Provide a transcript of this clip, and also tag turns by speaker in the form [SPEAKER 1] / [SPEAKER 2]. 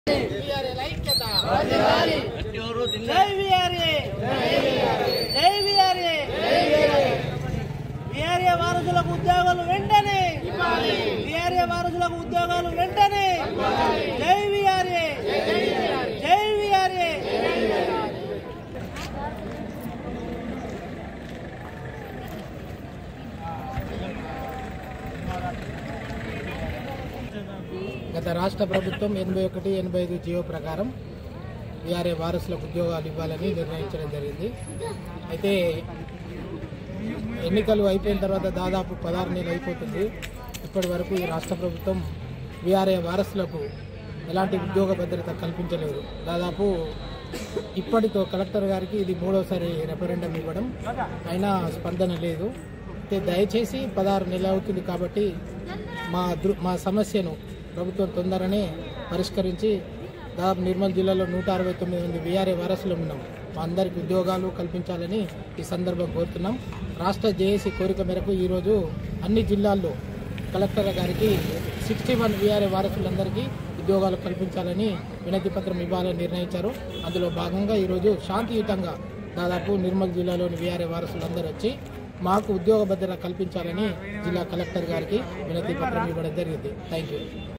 [SPEAKER 1] జై విఆర్ఏ జై VRA VRA వారసులకు ఉద్యోగాలు వెంటనే విఆర్ఏ వారసులకు ఉద్యోగాలు వెంటనే జై విఆర్ఏ జై విఆర్ఏ
[SPEAKER 2] గత రాష్ట్ర ప్రభుత్వం ఎనభై ఒకటి ఎనభై ఐదు జియో ప్రకారం వీఆర్ఏ వారసులకు ఉద్యోగాలు ఇవ్వాలని నిర్ణయించడం జరిగింది అయితే ఎన్నికలు అయిపోయిన తర్వాత దాదాపు పదహారు నెలలు అయిపోతుంది ఇప్పటి వరకు ఈ రాష్ట్ర ప్రభుత్వం వీఆర్ఏ వారసులకు ఎలాంటి ఉద్యోగ భద్రత కల్పించలేదు దాదాపు ఇప్పటితో కలెక్టర్ గారికి ఇది మూడోసారి రెఫరెండం ఇవ్వడం అయినా స్పందన లేదు అయితే దయచేసి పదహారు నెలలు అవుతుంది కాబట్టి మా దృ మా సమస్యను ప్రభుత్వం తొందరనే పరిష్కరించి దాదాపు నిర్మల్ జిల్లాలో నూట అరవై తొమ్మిది మంది వీఆర్ఏ వారసులు ఉన్నాం మా అందరికి ఉద్యోగాలు కల్పించాలని ఈ సందర్భం కోరుతున్నాం రాష్ట్ర జేఏసీ కోరిక మేరకు ఈరోజు అన్ని జిల్లాల్లో కలెక్టర్ గారికి సిక్స్టీ వన్ వీఆర్ఏ వారసులందరికీ ఉద్యోగాలు కల్పించాలని వినతి పత్రం ఇవ్వాలని నిర్ణయించారు అందులో భాగంగా ఈరోజు శాంతియుతంగా దాదాపు నిర్మల్ జిల్లాలోని వీఆర్ఏ వారసులందరూ వచ్చి మాకు ఉద్యోగ భద్రత కల్పించాలని జిల్లా కలెక్టర్ గారికి వినతి పత్రం ఇవ్వడం జరిగింది థ్యాంక్ యూ